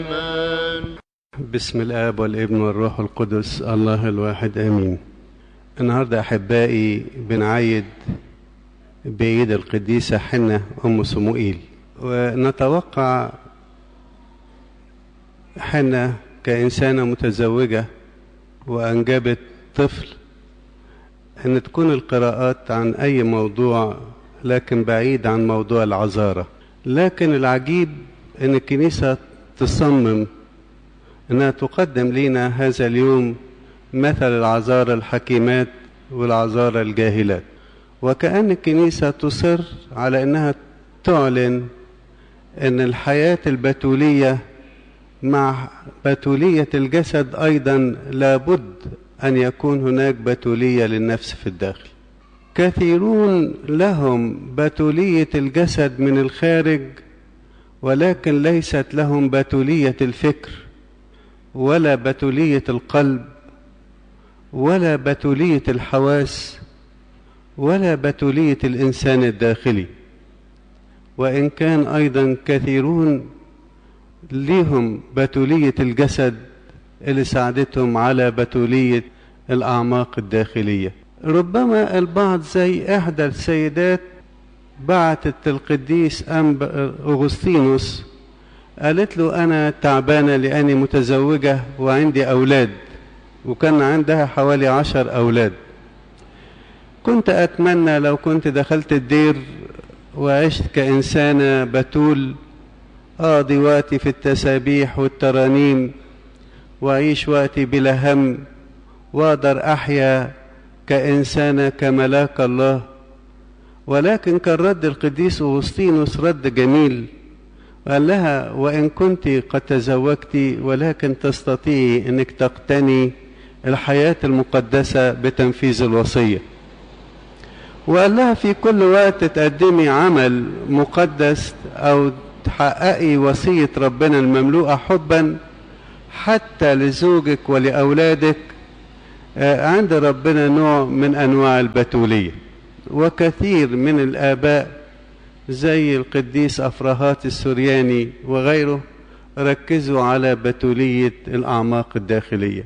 بسم الآب والابن والروح القدس الله الواحد آمين النهاردة أحبائي بنعيد بعيد القديسة حنة أم سموئيل ونتوقع حنة كإنسانة متزوجة وأنجبت طفل أن تكون القراءات عن أي موضوع لكن بعيد عن موضوع العذارة لكن العجيب أن الكنيسة تصمم أنها تقدم لنا هذا اليوم مثل العذارى الحكيمات والعذارى الجاهلات وكأن الكنيسة تصر على أنها تعلن أن الحياة البتولية مع بتولية الجسد أيضا لابد أن يكون هناك بتولية للنفس في الداخل كثيرون لهم بتولية الجسد من الخارج ولكن ليست لهم بتولية الفكر ولا بتولية القلب ولا بتولية الحواس ولا بتولية الإنسان الداخلي وإن كان أيضا كثيرون ليهم بتولية الجسد اللي ساعدتهم على بتولية الأعماق الداخلية ربما البعض زي إحدى السيدات بعتت القديس أنب أغسطينوس قالت له أنا تعبانة لأني متزوجة وعندي أولاد وكان عندها حوالي عشر أولاد كنت أتمنى لو كنت دخلت الدير وعشت كإنسانة بتول أقضي وقتي في التسابيح والترانيم وأعيش وقتي بلا هم وأقدر أحيا كإنسانة كملاك الله ولكن كان رد القديس أغسطينوس رد جميل قال لها وإن كنت قد تزوجت ولكن تستطيعي أنك تقتني الحياة المقدسة بتنفيذ الوصية وقال لها في كل وقت تقدمي عمل مقدس أو تحققي وصية ربنا المملوءة حبا حتى لزوجك ولأولادك عند ربنا نوع من أنواع البتولية وكثير من الآباء زي القديس أفراهات السورياني وغيره ركزوا على بتولية الأعماق الداخلية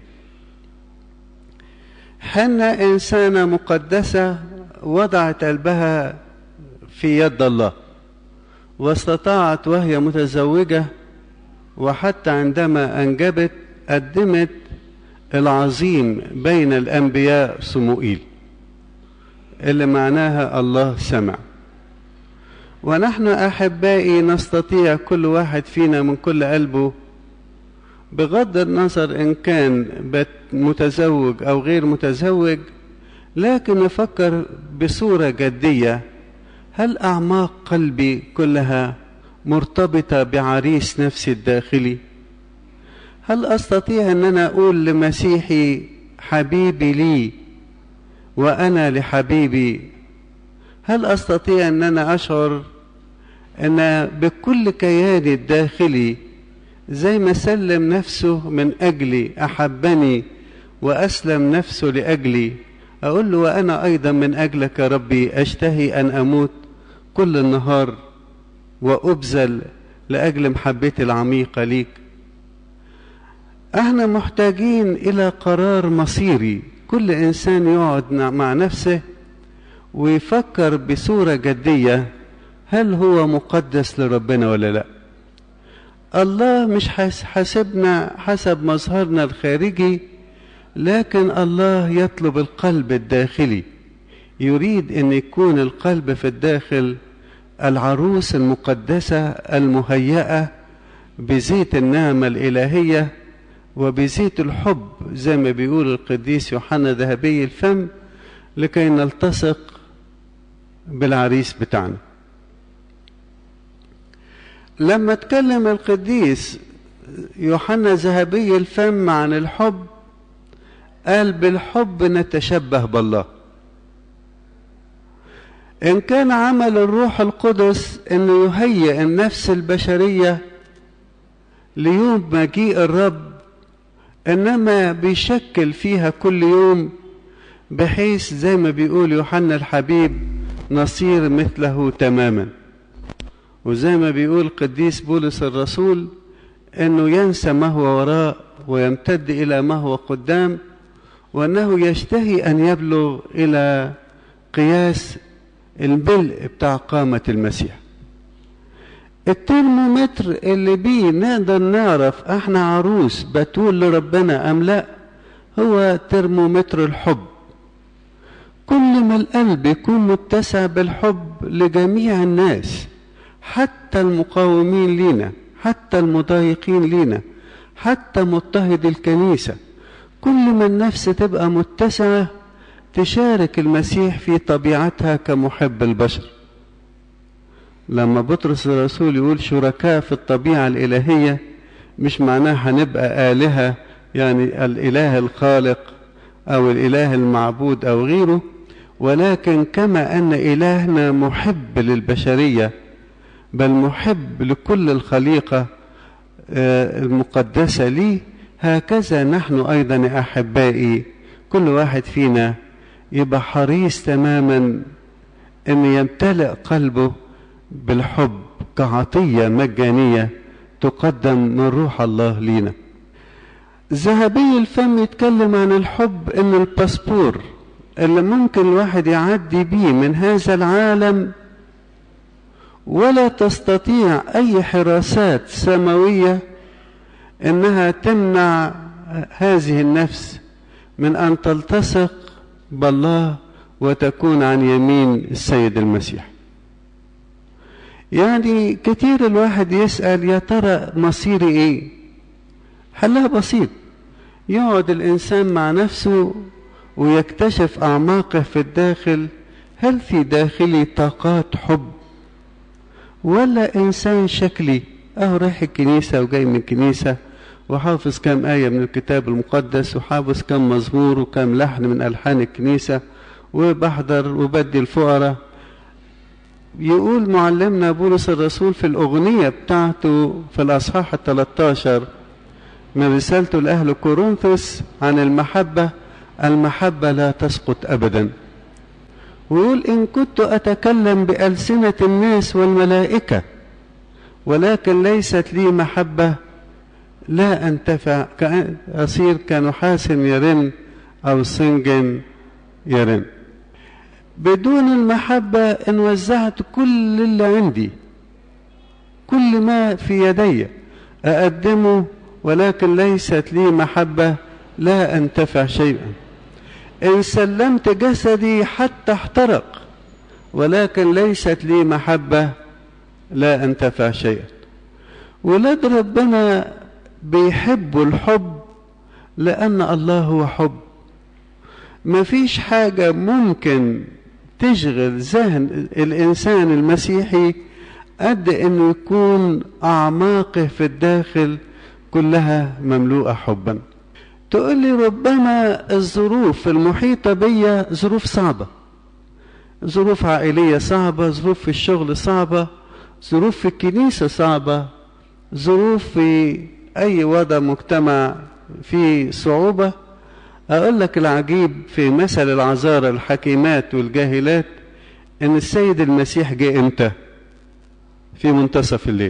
حنة إنسانة مقدسة وضعت قلبها في يد الله واستطاعت وهي متزوجة وحتى عندما أنجبت قدمت العظيم بين الأنبياء صموئيل اللي معناها الله سمع ونحن أحبائي نستطيع كل واحد فينا من كل قلبه بغض النظر إن كان متزوج أو غير متزوج لكن نفكر بصورة جدية هل أعماق قلبي كلها مرتبطة بعريس نفسي الداخلي هل أستطيع أن أنا أقول لمسيحي حبيبي لي وأنا لحبيبي هل أستطيع أن أنا أشعر أن بكل كياني الداخلي زي ما سلم نفسه من أجلي أحبني وأسلم نفسه لأجلي أقول له وأنا أيضا من أجلك يا ربي أشتهي أن أموت كل النهار وأبذل لأجل محبتي العميقة ليك احنا محتاجين إلى قرار مصيري كل إنسان يقعد مع نفسه ويفكر بصورة جدية هل هو مقدس لربنا ولا لا الله مش حاسبنا حسب مظهرنا الخارجي لكن الله يطلب القلب الداخلي يريد ان يكون القلب في الداخل العروس المقدسة المهيئة بزيت النعمة الإلهية وبزيت الحب زي ما بيقول القديس يوحنا ذهبي الفم لكي نلتصق بالعريس بتاعنا لما اتكلم القديس يوحنا ذهبي الفم عن الحب قال بالحب نتشبه بالله إن كان عمل الروح القدس إنه يهيئ النفس البشرية ليوم مجيء الرب إنما بيشكل فيها كل يوم بحيث زي ما بيقول يوحنا الحبيب نصير مثله تماما وزي ما بيقول قديس بولس الرسول انه ينسى ما هو وراء ويمتد الى ما هو قدام وانه يشتهي ان يبلغ الى قياس الملء بتاع قامة المسيح الترمومتر اللي بيه نقدر نعرف احنا عروس بتول لربنا ام لا هو ترمومتر الحب كل ما القلب يكون متسع بالحب لجميع الناس حتى المقاومين لينا حتى المضايقين لينا حتى مضطهد الكنيسة كل ما النفس تبقى متسعة تشارك المسيح في طبيعتها كمحب البشر لما بطرس الرسول يقول شركاء في الطبيعة الإلهية مش معناها هنبقى آلهة يعني الإله الخالق أو الإله المعبود أو غيره ولكن كما أن إلهنا محب للبشرية بل محب لكل الخليقة المقدسة لي هكذا نحن أيضا أحبائي كل واحد فينا يبقى حريص تماما أن يمتلئ قلبه بالحب كعطية مجانية تقدم من روح الله لينا ذهبي الفم يتكلم عن الحب ان الباسبور اللي ممكن الواحد يعدي بيه من هذا العالم ولا تستطيع اي حراسات سماويه انها تمنع هذه النفس من ان تلتصق بالله وتكون عن يمين السيد المسيح يعني كتير الواحد يسأل يا ترى مصيري ايه حلها بسيط يقعد الإنسان مع نفسه ويكتشف أعماقه في الداخل هل في داخلي طاقات حب ولا إنسان شكلي أهو رايح الكنيسة وجاي من الكنيسة وحافظ كام آية من الكتاب المقدس وحافظ كام مزمور وكام لحن من ألحان الكنيسة وبحضر وبدي الفقراء يقول معلمنا بولس الرسول في الأغنية بتاعته في الأصحاح الثلاثة من رسالته لأهل كورنثوس عن المحبة المحبة لا تسقط أبدا ويقول إن كنت أتكلم بألسنة الناس والملائكة ولكن ليست لي محبة لا أنتفع أصير كنحاس يرن أو سنج يرن بدون المحبة إن وزعت كل اللي عندي كل ما في يدي أقدمه ولكن ليست لي محبة لا أنتفع شيئا إن سلمت جسدي حتى احترق ولكن ليست لي محبة لا أنتفع شيئا ولاد ربنا بيحبوا الحب لأن الله هو حب مفيش حاجة ممكن تشغل ذهن الإنسان المسيحي قد إنه يكون أعماقه في الداخل كلها مملوءة حبا تقول لي ربما الظروف المحيطة بي ظروف صعبة ظروف عائلية صعبة ظروف في الشغل صعبة ظروف في الكنيسة صعبة ظروف في أي وضع مجتمع فيه صعوبة أقول لك العجيب في مثل العذارى الحكيمات والجاهلات إن السيد المسيح جه إمتى؟ في منتصف الليل.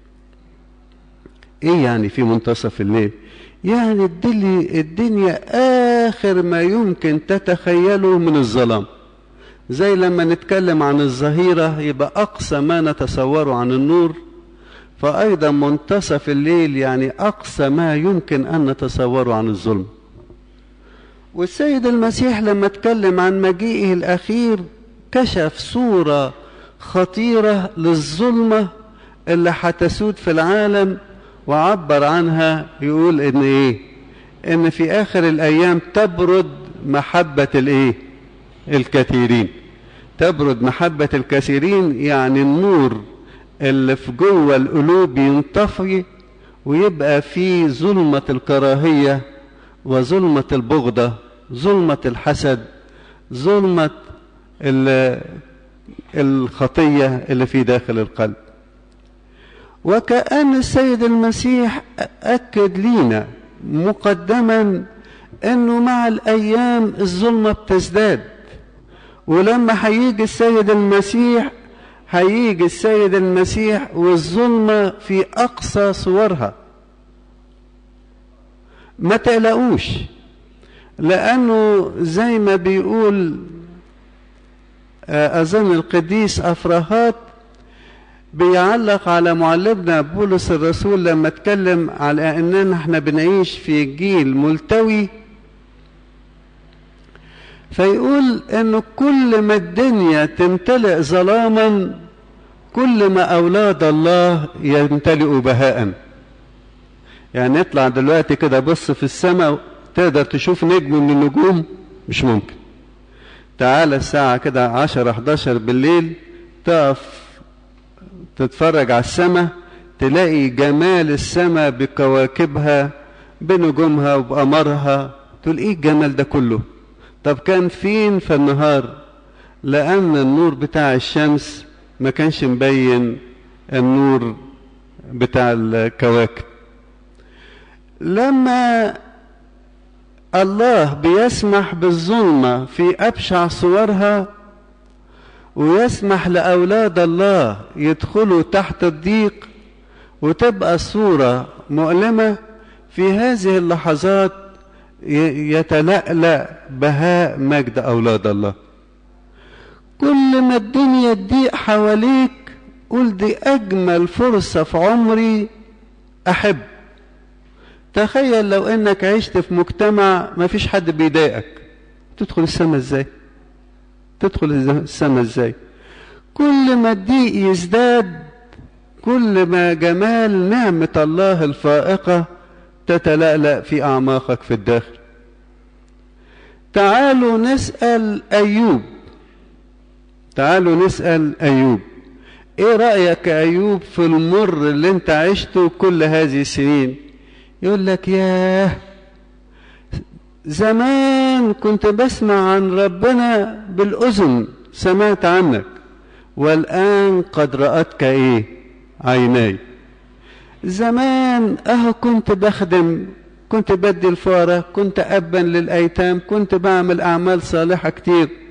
إيه يعني في منتصف الليل؟ يعني الدنيا, الدنيا آخر ما يمكن تتخيله من الظلام. زي لما نتكلم عن الظهيرة يبقى أقصى ما نتصوره عن النور فأيضا منتصف الليل يعني أقصى ما يمكن أن نتصوره عن الظلم. والسيد المسيح لما اتكلم عن مجيئه الأخير كشف صورة خطيرة للظلمة اللي هتسود في العالم وعبر عنها يقول ان ايه ان في اخر الايام تبرد محبة الايه الكثيرين تبرد محبة الكثيرين يعني النور اللي في جوه القلوب ينطفي ويبقى في ظلمة الكراهية وظلمة البغضة ظلمة الحسد ظلمة الخطية اللي في داخل القلب وكأن السيد المسيح أكد لينا مقدما أنه مع الأيام الظلمة بتزداد ولما هيجي السيد المسيح هيجي السيد المسيح والظلمة في أقصى صورها ما تقلقوش لأنه زي ما بيقول أظن القديس أفراهات بيعلق على معلمنا بولس الرسول لما اتكلم على اننا احنا بنعيش في جيل ملتوي فيقول انه كل ما الدنيا تمتلئ ظلاما كل ما اولاد الله يمتلئوا بهاء يعني اطلع دلوقتي كده بص في السماء تقدر تشوف نجم من النجوم مش ممكن تعالى الساعة كده عشرة 11 بالليل تقف تتفرج على السماء تلاقي جمال السماء بكواكبها بنجومها وبقمرها تقول ايه الجمال ده كله طب كان فين في النهار لان النور بتاع الشمس ما كانش مبين النور بتاع الكواكب لما الله بيسمح بالظلمة في أبشع صورها ويسمح لأولاد الله يدخلوا تحت الضيق وتبقى الصورة مؤلمة في هذه اللحظات يتلألأ بهاء مجد أولاد الله كل ما الدنيا تضيق حواليك قول دي أجمل فرصة في عمري أحب تخيل لو انك عشت في مجتمع ما فيش حد بيضايقك تدخل السماء ازاي تدخل السماء ازاي كل ما الضيق يزداد كل ما جمال نعمة الله الفائقة تتلألأ في أعماقك في الداخل تعالوا نسأل أيوب تعالوا نسأل أيوب ايه رأيك يا أيوب في المر اللي انت عشته كل هذه السنين يقول لك ياه زمان كنت بسمع عن ربنا بالأذن سمعت عنك والآن قد رأتك إيه عيناي زمان أهو كنت بخدم كنت بدي الفقراء كنت أبا للأيتام كنت بعمل أعمال صالحة كتير